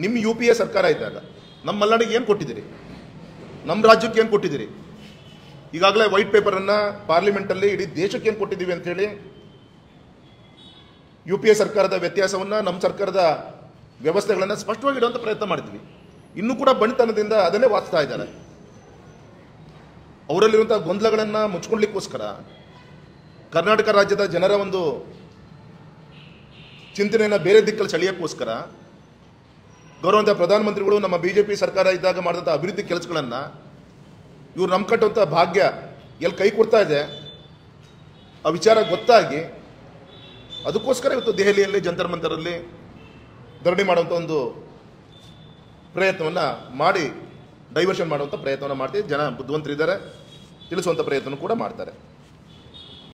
ನಿಮ್ಮ U P A ಸರ್ಕಾರ ಇದ್ದಾಗ ನಮ್ಮ ಮಲ್ನಾಡಿಗೆ ಏನು ಕೊಟ್ಟಿದ್ದೀರಿ ನಮ್ಮ ರಾಜ್ಯಕ್ಕೆ ಏನು ಕೊಟ್ಟಿದ್ದೀರಿ ಈಗಾಗಲೇ ವೈಟ್ ಪೇಪರನ್ನು ಪಾರ್ಲಿಮೆಂಟಲ್ಲಿ ಇಡೀ ದೇಶಕ್ಕೆ ಏನು ಕೊಟ್ಟಿದ್ದೀವಿ ಅಂತೇಳಿ ಯು ಪಿ ಎ ಸರ್ಕಾರದ ವ್ಯತ್ಯಾಸವನ್ನು ನಮ್ಮ ಸರ್ಕಾರದ ವ್ಯವಸ್ಥೆಗಳನ್ನು ಸ್ಪಷ್ಟವಾಗಿ ಇಡುವಂಥ ಪ್ರಯತ್ನ ಮಾಡಿದ್ವಿ ಇನ್ನೂ ಕೂಡ ಬಣಿತನದಿಂದ ಅದನ್ನೇ ವಾಚ್ತಾ ಇದ್ದಾರೆ ಅವರಲ್ಲಿರುವಂಥ ಗೊಂದಲಗಳನ್ನು ಮುಚ್ಕೊಳ್ಲಿಕ್ಕೋಸ್ಕರ ಕರ್ನಾಟಕ ರಾಜ್ಯದ ಜನರ ಒಂದು ಚಿಂತನೆಯನ್ನು ಬೇರೆ ದಿಕ್ಕಲ್ಲಿ ಸೆಳೆಯೋಕ್ಕೋಸ್ಕರ ಗೌರವಂತ ಪ್ರಧಾನಮಂತ್ರಿಗಳು ನಮ್ಮ ಬಿ ಜೆ ಪಿ ಸರ್ಕಾರ ಇದ್ದಾಗ ಮಾಡಿದಂಥ ಅಭಿವೃದ್ಧಿ ಕೆಲಸಗಳನ್ನು ಇವ್ರು ನಮ್ಮ ಕಟ್ಟುವಂಥ ಭಾಗ್ಯ ಎಲ್ಲಿ ಕೈ ಕೊಡ್ತಾ ಇದೆ ಆ ವಿಚಾರ ಗೊತ್ತಾಗಿ ಅದಕ್ಕೋಸ್ಕರ ಇವತ್ತು ದೆಹಲಿಯಲ್ಲಿ ಜಂತರ್ ಮಂತರಲ್ಲಿ ಧರಣಿ ಮಾಡುವಂಥ ಒಂದು ಪ್ರಯತ್ನವನ್ನು ಮಾಡಿ ಡೈವರ್ಷನ್ ಮಾಡುವಂಥ ಪ್ರಯತ್ನವನ್ನು ಮಾಡ್ತೀವಿ ಜನ ಬುದ್ಧಿವಂತರಿದ್ದಾರೆ ತಿಳಿಸುವಂಥ ಪ್ರಯತ್ನ ಕೂಡ ಮಾಡ್ತಾರೆ